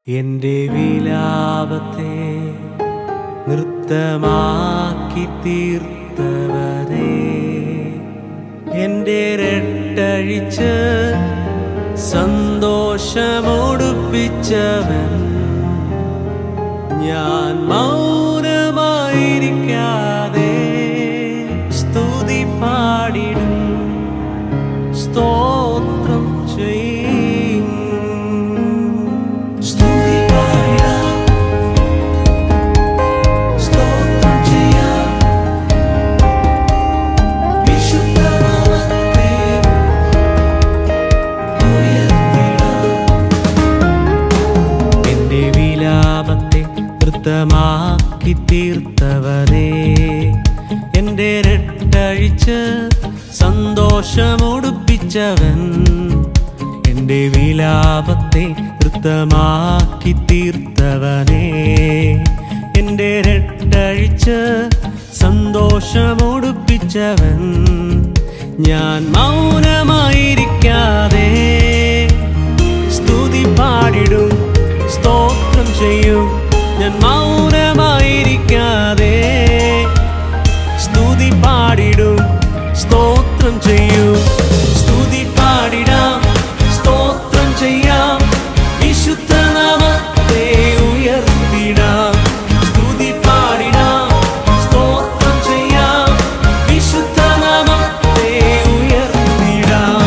എന്റെ വിലാപത്തെ നൃത്തമാക്കി തീർത്തവരെ എന്റെ രട്ടഴിച്ച് സന്തോഷമൊടുപ്പിച്ചവൻ ഞാൻ മൗനമായിരിക്കാതെ സ്തുതി പാടിടും സ്തോത്രം ചെയ്യും സ്തുതി പാടിടാം സ്തോത്രം ചെയ്യാം വിശുദ്ധനാമത്തെ ഉയർത്തിടാം എന്റെ വിലാപത്തെ നൃത്തമാക്കി തീർത്തവരേ എന്റെ രട്ടഴിച്ച് സന്തോഷമൊടുപ്പിച്ചവൻ എന്റെ വിലാപത്തെ നൃത്തമാക്കി തീർത്തവനേ എന്റെ രട്ടഴിച്ച് സന്തോഷമൊടുപ്പിച്ചവൻ ഞാൻ മൗനമായിരിക്കാതെ സ്തുതി പാടിടും സ്തോത്രം ചെയ്യും ഞാൻ മൗനമായിരിക്കാതെ സ്തുതി പാടിടും സ്തോത്രം ചെയ്യും സ്തുതി പാടിടാം സ്തോത്രം ചെയ്യാം വിശുദ്ധനാമത്തെ ഉയർത്തിടാം സ്തുതി പാടിടാം സ്തോത്രം ചെയ്യാം വിശുദ്ധനാമത്തെ ഉയർത്തിടാം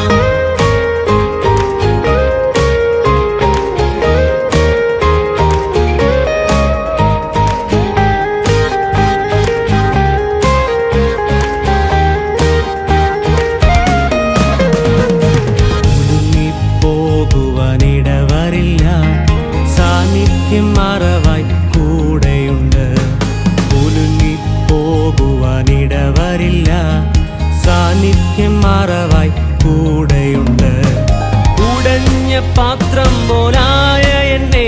പോകുവാനിടവരില്ല സാന്നിധ്യം മറവായി കൂടെയുണ്ട് കുലുങ്ങി പോകുവാനിടവരില്ല സാന്നിധ്യം മറവായി കൂടെയുണ്ട് ഉടഞ്ഞ പാത്രം പോലായ എന്നെ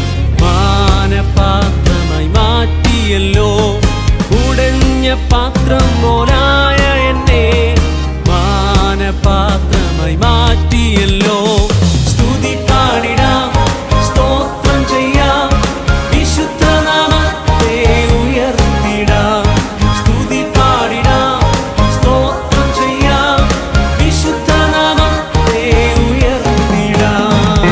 മാനപാത്രമായി മാറ്റിയല്ലോ ഉടഞ്ഞ പാത്രം പോലായ എന്നെ മാനപാത്രമായി മാറ്റിയല്ലോ സ്തുതി പാടിടാം സ്തോത്രം ചെയ്യാം വിശുദ്ധനാമത്തെ ഉയർത്തിടാം സ്തുതി പാടിടാം സ്തോത്രം ചെയ്യാം വിശുദ്ധനാമത്തെ ഉയർത്തിടാം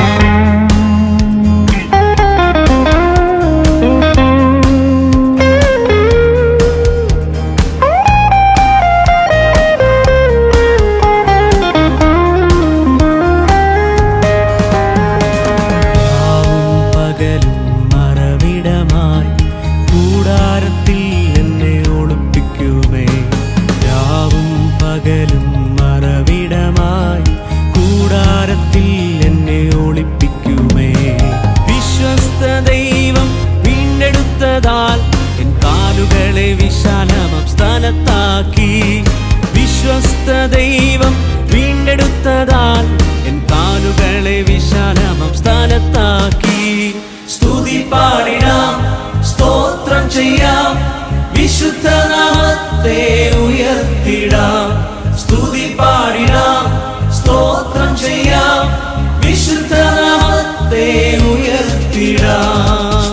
രാവും പകലും മറവിടമായി കൂടാരത്തിൽ എന്നെ ഒളിപ്പിക്കുമേ രാവും പകലും മറവിടമായി കൂടാരത്തിൽ എന്നെ ഒളിപ്പിക്കുമേ വിശ്വസ്ത ദൈവം വീണ്ടെടുത്തതാൽ എൻ കാലുകളെ വിശാലമം സ്ഥലത്താക്കി വിശ്വസ്ത ദൈവം വീണ്ടെടുത്തതാൽ എൻ കാലുകളെ വിശാലമം സ്ഥലത്താക്കി സ്തുതി പാടിടാം സ്തോത്രം ചെയ്യാം വിശുദ്ധനാമത്തെ ഉയർത്തിടാം സ്തുതി പാടിടാം സ്തോത്രം ചെയ്യാം വിശുദ്ധനാമത്തെ ഉയർത്തിടാം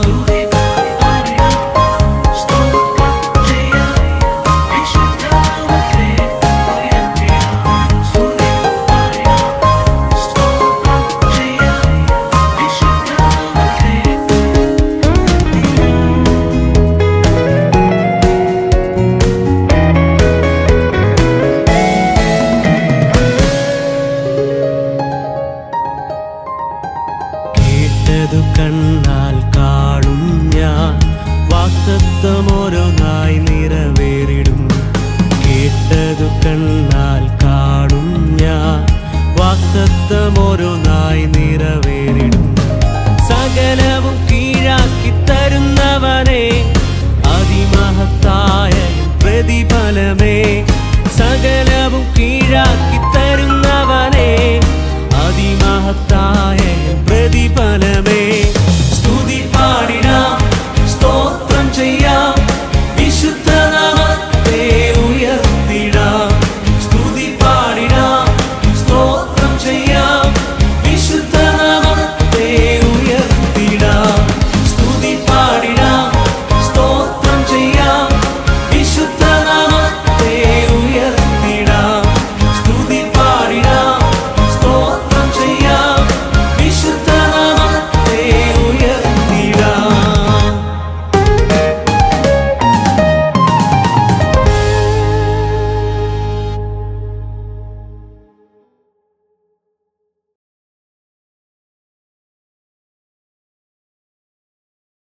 കേട്ടതു കണ്ണാൽ കാണും ഞാൻ വാക്തത്വം ഓരോന്നായി നിറവേറിടും കേട്ടതു കണ്ണാൽ കാണും ഞാൻ വാക്തത്വം ഓരോന്നായി നിറവേറിടും